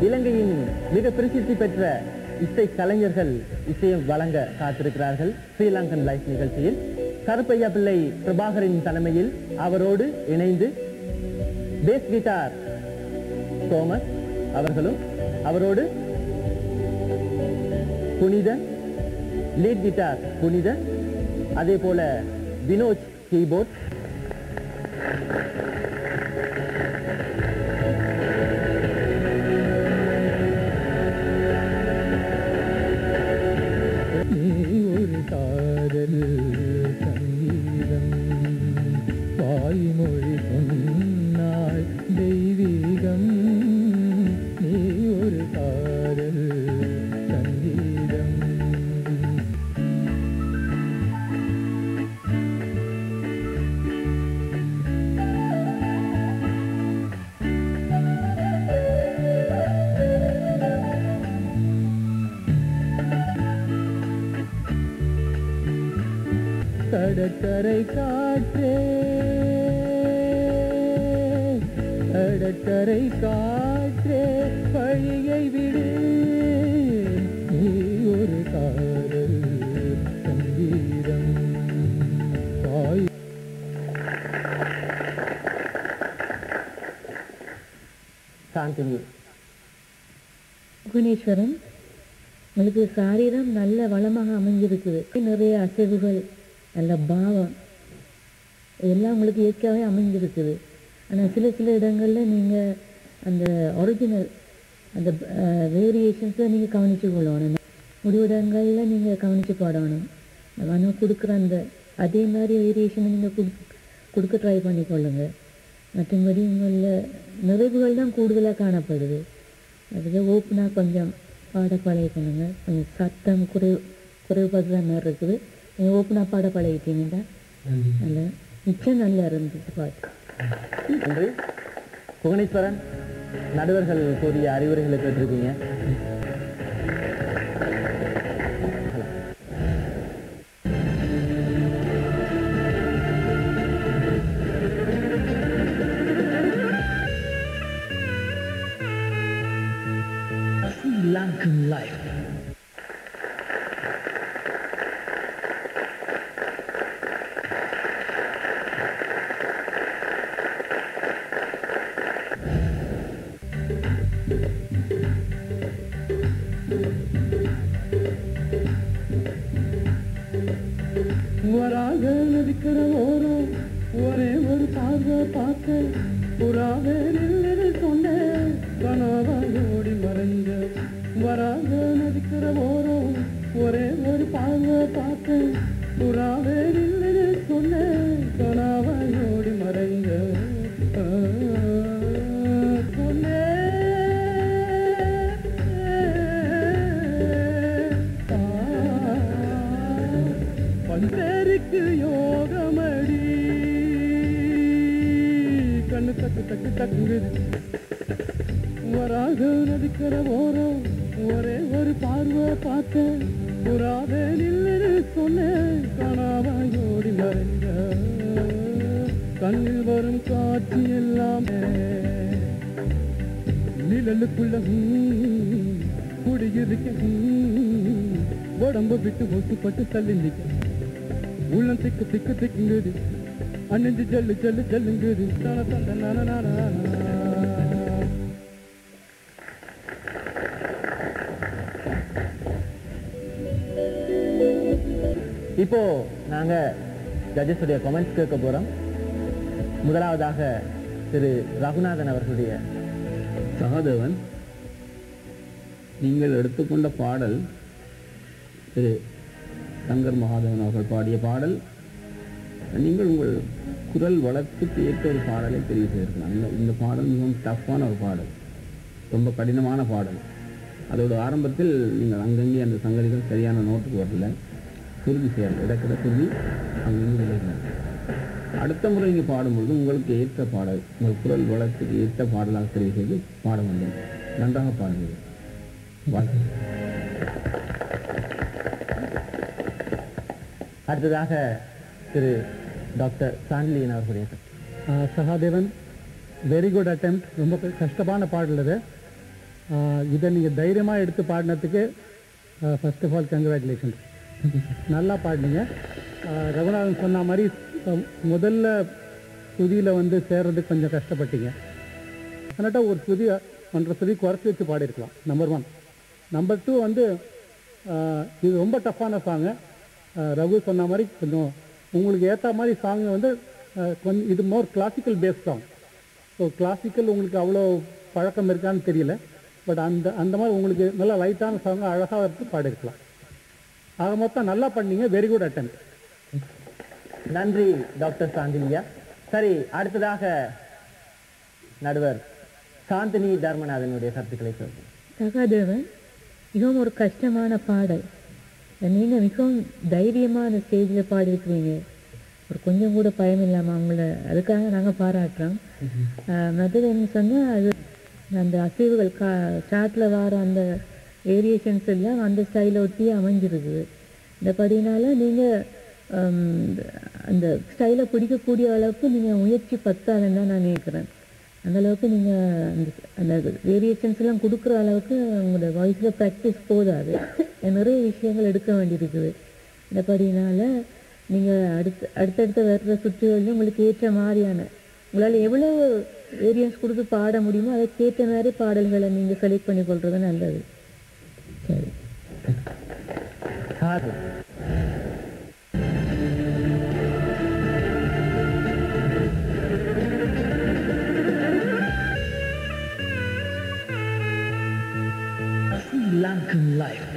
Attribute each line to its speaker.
Speaker 1: இலங்கையின் மிக பிரசித்தி பெற்ற இசை கலைஞர்கள் இசையை வழங்க காத்திருக்கிறார்கள் ஸ்ரீலங்கன் லைஃப் நிகழ்ச்சியில் கருப்பையா பிள்ளை பிரபாகரின் தலைமையில் அவரோடு இணைந்து பேஸ் கிட்டார் தோமஸ் அவர்களும் அவரோடு புனித லீட் கிட்டார் புனித அதே போல வினோஜ் கீபோர்ட்
Speaker 2: நீ ஒரு காதல் சங்கீதம் வாய்மொழி சொன்னாய் தெய்வீகம் நீ ஒரு காதல் சங்கீதம் கடற்கரை காற்றே கடற்கரை காற்றே வழியை விடு நீ ஒரு காதல் சங்கீதம் வாய்
Speaker 1: சாந்தினி
Speaker 3: குணேஸ்வரன் உங்களுக்கு சாரீரம் நல்ல வளமாக அமைஞ்சிருக்குது நிறைய அசைவுகள் நல்ல பாவம் எல்லாம் உங்களுக்கு இயற்கையாகவே அமைஞ்சிருக்குது ஆனால் சில சில இடங்களில் நீங்கள் அந்த ஒரிஜினல் அந்த வேரியேஷன்ஸை நீங்கள் கவனித்து கொள்ளணும் முடிவிடங்களில் நீங்கள் கவனித்து பாடணும் ஆனால் கொடுக்குற அந்த அதே மாதிரி வேரியேஷனை நீங்கள் கொடு கொடுக்க ட்ரை பண்ணிக்கொள்ளுங்க மற்றபடி உங்களில் நிறைவுகள் தான் கூடுதலாக காணப்படுது அதுக்கு ஓப்பனாக கொஞ்சம் பாட பழகிக்கணுங்க கொஞ்சம் சத்தம் குறைவு குறைவுபடுற மாதிரி இருக்குது நீங்கள் ஓப்பனாக பாட பழகிட்டீங்கன்னா நல்லா மிச்சம் நல்லா இருந்துச்சு பாட்டு
Speaker 1: நன்றி புவனேஸ்வரன் நடுவர்கள் கூறிய அறிவுரைகளை கேட்டிருக்கீங்க
Speaker 2: Lankan life. வராக நதிக்கிற ஓரம் ஒரே ஒரு பார்வை பார்க்க புறாவே நில்லு சொன்னேன் கனவாயோடி மறைஞ்ச வராக நதிக்கிற ஓரம் ஒரே ஒரு பார்வை பார்க்க புறாவே நில்லு சொன்னேன் கனவாயோடி மறைஞ்ச ஆ, சொன்னேன். பந்தேருக்கு யோகமடி கண்ணு தக்கு தக்கு தக்குங்குது வராக நதிக்கிற ஓரம் ஒரே ஒரு பார்வை பார்த்தேன் புறாவே நில்லு சொன்னேன் காணாமையோடி மறைந்த கண்ணில் வரும் காட்சி எல்லாமே நிழலுக்குள்ள ஹம், குடியிருக்க ஹம், உடம்ப விட்டு ஒசுப்பட்டு தள்ளி நிக்க உள்ளம் திக்கு திக்கு திக்குங்குது அணிஞ்சு ஜல்லு ஜல்லு ஜல்லுங்குது தன தந்த நன நன நன.
Speaker 1: இப்போ நாங்க ஜட்ஜஸுடைய கமெண்ட்ஸ் கேட்க போறோம் முதலாவதாக திரு ரகுநாதன் அவர்களுடைய
Speaker 4: சகாதேவன் நீங்கள் எடுத்துக்கொண்ட பாடல் திரு சங்கர் மகாதேவன் அவர்கள் பாடிய பாடல் நீங்கள் உங்கள் குரல் வளத்துக்கு ஏற்ற ஒரு பாடலை தெரிவு செய்திருக்கலாம் இந்த இந்த பாடல் மிகவும் டஃப்பான ஒரு பாடல் ரொம்ப கடினமான பாடல் அதோட ஆரம்பத்தில் நீங்கள் அங்கங்கே அந்த சங்கதிகள் சரியான நோட்டுக்கு வரல சுருதி சேரல இடக்கிட சுருதி அங்கங்கே விளையல அடுத்த முறை நீங்கள் பாடும்பொழுது உங்களுக்கு ஏற்ற பாடல் உங்கள் குரல் வளத்துக்கு ஏற்ற பாடலாக தெரிவு செய்து பாட வேண்டும் நன்றாக பாடுங்கள் வாழ்த்துக்கள்
Speaker 1: அடுத்ததாக திரு டாக்டர் சாண்டிலியன் அவர்களுடைய
Speaker 2: சகாதேவன் வெரி குட் அட்டெம்ப்ட் ரொம்ப கஷ்டமான பாடல் இது ஆஹ் இதை நீங்கள் தைரியமாக எடுத்து பாடினதுக்கு ஃபர்ஸ்ட் ஆஃப் ஆல் கங்க்ராச்சுலேஷன்ஸ் நல்லா பாடினீங்க ஆஹ் ரகுநாதன் சொன்ன மாதிரி அஹ் முதல்ல சுதியில் வந்து சேர்றதுக்கு கொஞ்சம் கஷ்டப்பட்டீங்க அதனாட்ட ஒரு சுதி ஒன்றரை சுதி குறைச்சி வச்சு பாடியிருக்கலாம் நம்பர் ஒன் நம்பர் டூ வந்து ஆஹ் இது ரொம்ப டஃப்பான சாங்கு ரகு சொன்ன மாதிரி கொஞ்சம் உங்களுக்கு ஏற்ற மாதிரி சாங் வந்து ஆஹ் கொஞ்சம் இது more classical based song so classical உங்களுக்கு அவ்வளோ பழக்கம் இருக்கான்னு தெரியல பட் அந்த அந்த மாதிரி உங்களுக்கு நல்லா லைட்டான சாங் அழகாக இருக்கு பாடியிருக்கலாம் ஆக மொத்தம் நல்லா பண்ணீங்க வெரி குட் அட்டன்
Speaker 1: நன்றி டாக்டர் சாந்தினியா சரி அடுத்ததாக நடுவர் சாந்தினி தர்மநாதனுடைய கருத்துக்களை சொல்லுங்கள்
Speaker 3: சகாதேவன் மிகவும் ஒரு கஷ்டமான பாடல் நீங்க மிகவும் தைரியமா அந்த ஸ்டேஜில் பாடியிருக்கிறீங்க ஒரு கொஞ்சம் கூட பயம் இல்லாம அவங்கள அதுக்காக நாங்க பாராட்டுறோம் ஆஹ் மற்றது என்ன சொன்னா அது அந்த அசைவுகள் கா சாட்டில் வர அந்த வேரியேஷன்ஸ் எல்லாம் அந்த ஸ்டைலை ஒட்டி அமைஞ்சிருக்குது இந்த படினால நீங்க ஹம், அந்த ஸ்டைலை பிடிக்கக்கூடிய அளவுக்கு நீங்க முயற்சி பத்தாதுன்னு தான் நான் நினைக்கிறேன் அந்த அளவுக்கு நீங்க அந்த அந்த வேரியேஷன்ஸ் எல்லாம் கொடுக்குற அளவுக்கு உங்களோட வாய்ஸ்ல ப்ராக்டிஸ் போதாது நிறைய விஷயங்கள் எடுக்க வேண்டியிருக்குது இந்த படினால நீங்க அடுத்து அடுத்தடுத்த வர்ற சுற்றுகளிலும் உங்களுக்கு ஏற்ற மாதிரியான உங்களால் எவ்வளவு வேரியன்ஸ் கொடுத்து பாட முடியுமோ அதுக்கேற்ற மாதிரி பாடல்களை நீங்க செலக்ட் பண்ணி கொள்றது நல்லது சரி
Speaker 1: சாது
Speaker 5: Sri Lankan life